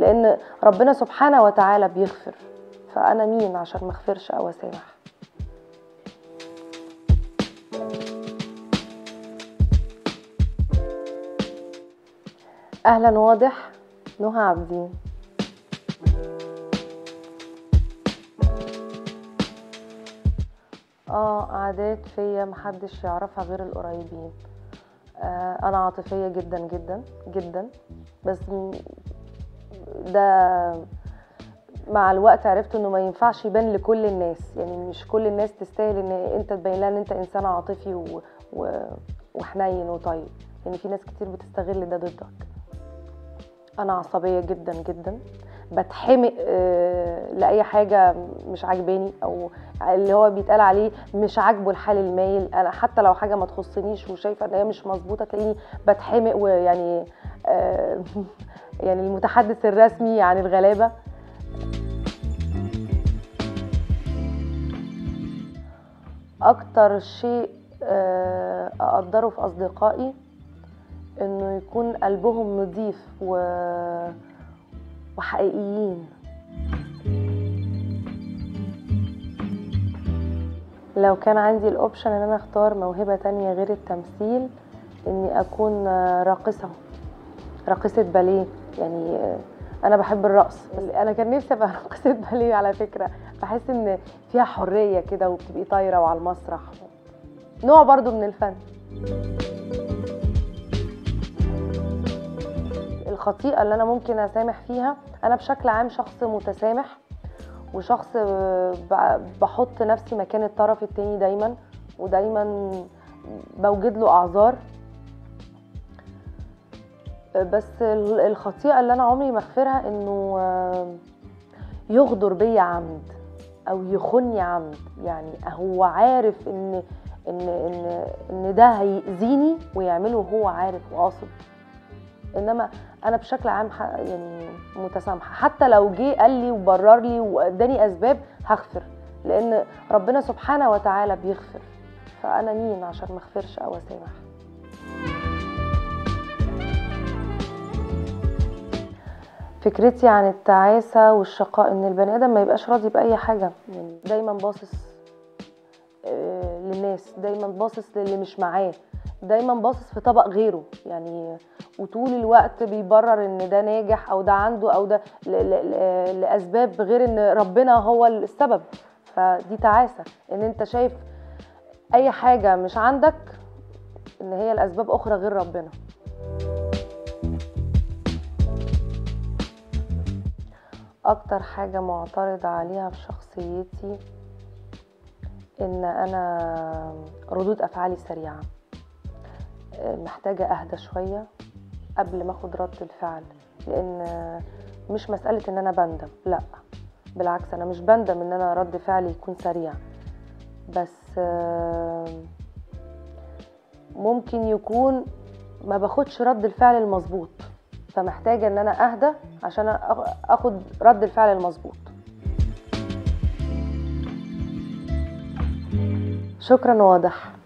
لان ربنا سبحانه وتعالى بيغفر فانا مين عشان ما اغفرش او اسامح اهلا واضح نهى عابدين اه عادات فيا محدش يعرفها غير القريبين آه انا عاطفيه جدا جدا جدا بس م- ده مع الوقت عرفت انه ما ينفعش يبان لكل الناس يعني مش كل الناس تستاهل ان انت تبين لها ان انت انسان عاطفي و... و... وحنين وطيب يعني في ناس كتير بتستغل ده ضدك انا عصبيه جدا جدا بتحمق آه، لاي حاجه مش عاجباني او اللي هو بيتقال عليه مش عاجبه الحال المايل انا حتى لو حاجه ما تخصنيش وشايفه ان هي مش مظبوطه تلاقيني بتحمق ويعني آه، يعني المتحدث الرسمي عن الغلابه اكتر شيء آه، اقدره في اصدقائي انه يكون قلبهم نظيف و... وحقيقيين لو كان عندي الاوبشن ان انا اختار موهبة تانية غير التمثيل اني اكون آه، راقصة راقصة باليه يعني آه، انا بحب الرقص انا كان نفسي ابقى راقصة باليه على فكرة بحس ان فيها حرية كده وبتبقي طايرة وعلى المسرح نوع برضو من الفن الخطيئة اللي أنا ممكن أسامح فيها أنا بشكل عام شخص متسامح وشخص ب- بحط نفسي مكان الطرف التاني دايما ودايما بوجد له أعذار بس ال- الخطيئة اللي أنا عمري ما أغفرها إنه يغدر بيا عمد أو يخني عمد يعني هو عارف إن إن إن إن ده هيأذيني ويعمله هو عارف وقاصد انما انا بشكل عام ح- يعني متسامحه حتى لو جه قال لي وبرر لي واداني اسباب هغفر لان ربنا سبحانه وتعالى بيغفر فانا مين عشان ما اغفرش او اسامح فكرتي عن التعاسه والشقاء ان البني ادم ما يبقاش راضي باي حاجه يعني دايما باصص آه، للناس دايما باصص للي مش معاه دايما باصص في طبق غيره يعني وطول الوقت بيبرر ان ده ناجح او ده عنده او ده ل- ل- ل- لاسباب غير ان ربنا هو السبب فدي تعاسه ان انت شايف اي حاجه مش عندك ان هي الاسباب اخرى غير ربنا اكتر حاجه معترضه عليها في شخصيتي ان انا ردود افعالي سريعه محتاجه اهدى شويه قبل ما اخد رد الفعل لان مش مساله ان انا بندم لا بالعكس انا مش بندم ان انا رد فعلي يكون سريع بس آه، ممكن يكون ما باخدش رد الفعل المظبوط فمحتاجه ان انا اهدى عشان أخ- اخد رد الفعل المظبوط شكرا واضح